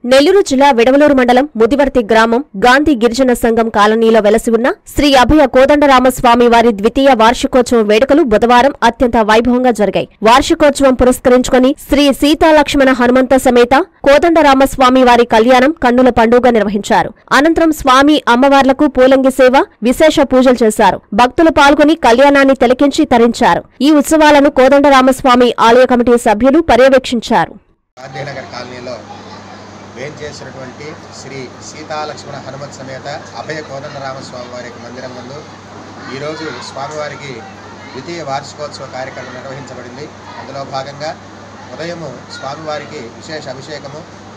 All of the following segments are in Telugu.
నెల్లూరు జిల్లా విడవలూరు మండలం ముదివర్తి గ్రామం గాంధీ గిరిజన సంఘం కాలనీలో వెలసి ఉన్న శ్రీ అభయ కోదండరామస్వామి వారి ద్వితీయ వార్షికోత్సవం వేడుకలు బుధవారం అత్యంత వైభవంగా జరిగాయి వార్షికోత్సవం పురస్కరించుకుని శ్రీ సీతాలక్ష్మణ హనుమంత సమేత కోదండరామస్వామి వారి కళ్యాణం కన్నుల పండుగ నిర్వహించారు అనంతరం స్వామి అమ్మవార్లకు పూలంగి సేవ విశేష పూజలు చేశారు భక్తులు పాల్గొని కళ్యాణాన్ని తిలకించి తరించారు ఈ ఉత్సవాలను కోదండరామస్వామి ఆలయ కమిటీ సభ్యులు పర్యవేక్షించారు గాంధీనగర్ కాలనీలో వేంచేసినటువంటి శ్రీ సీతాలక్ష్మణ హనుమత్ సమేత అభయ కోదండరామస్వామి వారి యొక్క మందిరం నందు ఈరోజు స్వామివారికి ద్వితీయ వార్షికోత్సవ కార్యక్రమం నిర్వహించబడింది అందులో భాగంగా ఉదయము స్వామివారికి విశేష అభిషేకము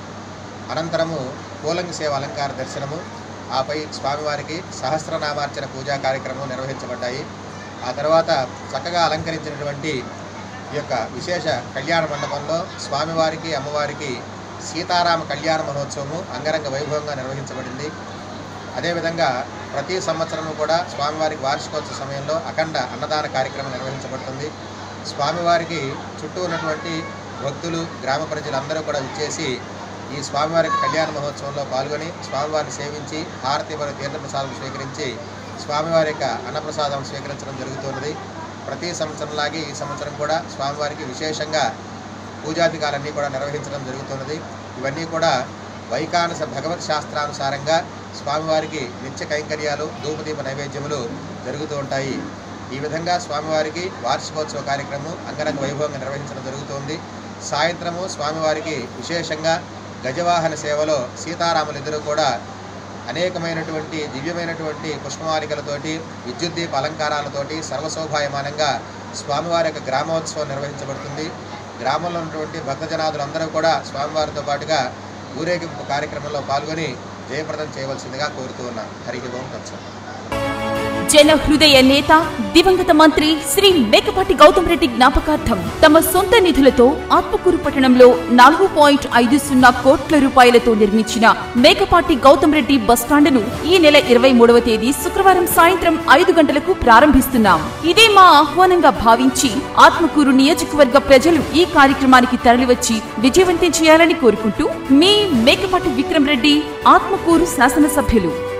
అనంతరము పూలంగి సేవ అలంకార దర్శనము ఆపై స్వామివారికి సహస్రనామార్చన పూజా కార్యక్రమం నిర్వహించబడ్డాయి ఆ తర్వాత చక్కగా అలంకరించినటువంటి ఈ యొక్క విశేష కళ్యాణ మండపంలో స్వామివారికి అమ్మవారికి సీతారామ కళ్యాణ మహోత్సవము అంగరంగ వైభవంగా నిర్వహించబడింది అదేవిధంగా ప్రతి సంవత్సరము కూడా స్వామివారికి వార్షికోత్సవ సమయంలో అఖండ అన్నదాన కార్యక్రమం నిర్వహించబడుతుంది స్వామివారికి చుట్టూ ఉన్నటువంటి భక్తులు గ్రామ ప్రజలందరూ కూడా విచ్చేసి ఈ స్వామివారికి కళ్యాణ మహోత్సవంలో పాల్గొని స్వామివారిని సేవించి హారతి మరియు తీర్థప్రసాదం స్వీకరించి స్వామివారి యొక్క అన్నప్రసాదం స్వీకరించడం జరుగుతున్నది ప్రతి సంవత్సరంలాగే ఈ సంవత్సరం కూడా స్వామివారికి విశేషంగా పూజాధికాలన్నీ కూడా నిర్వహించడం జరుగుతున్నది ఇవన్నీ కూడా వైకానస భగవత్ శాస్త్రానుసారంగా స్వామివారికి నిత్య కైంకర్యాలు ధూపదీప నైవేద్యములు జరుగుతూ ఉంటాయి ఈ విధంగా స్వామివారికి వార్షికోత్సవ కార్యక్రమం అంగరంగ వైభవంగా నిర్వహించడం జరుగుతోంది సాయంత్రము స్వామివారికి విశేషంగా గజవాహన సేవలో సీతారాములిద్దరూ కూడా అనేకమైనటువంటి దివ్యమైనటువంటి పుష్పమాలికలతోటి విద్యుత్ దీప అలంకారాలతోటి సర్వశోభాయమానంగా స్వామివారి యొక్క గ్రామోత్సవం నిర్వహించబడుతుంది గ్రామంలో ఉన్నటువంటి భక్తజనాదులందరూ కూడా స్వామివారితో పాటుగా ఊరేగింపు కార్యక్రమంలో పాల్గొని జయప్రదం చేయవలసిందిగా కోరుతూ ఉన్నాం హరి ఓం తత్సత్ జన హృదయ నేత దివంగత మంత్రి శ్రీ మేకపాటి గౌతమ్ రెడ్డి జ్ఞాపకార్థం తమ సొంత నిధులతో ఆత్మకూరు పట్టణంలో నాలుగు పాయింట్ ఐదు సున్నా కోట్ల రూపాయలతో నిర్మించిన మేకపాటి గౌతమ్ రెడ్డి బస్టాండును ఈ నెల ఇరవై మూడవ తేదీ శుక్రవారం సాయంత్రం ఐదు గంటలకు ప్రారంభిస్తున్నాం ఇదే మా ఆహ్వానంగా భావించి ఆత్మకూరు నియోజకవర్గ ప్రజలు ఈ కార్యక్రమానికి తరలివచ్చి విజయవంతం చేయాలని కోరుకుంటూ మీ మేకపాటి విక్రమ్ రెడ్డి ఆత్మకూరు శాసనసభ్యులు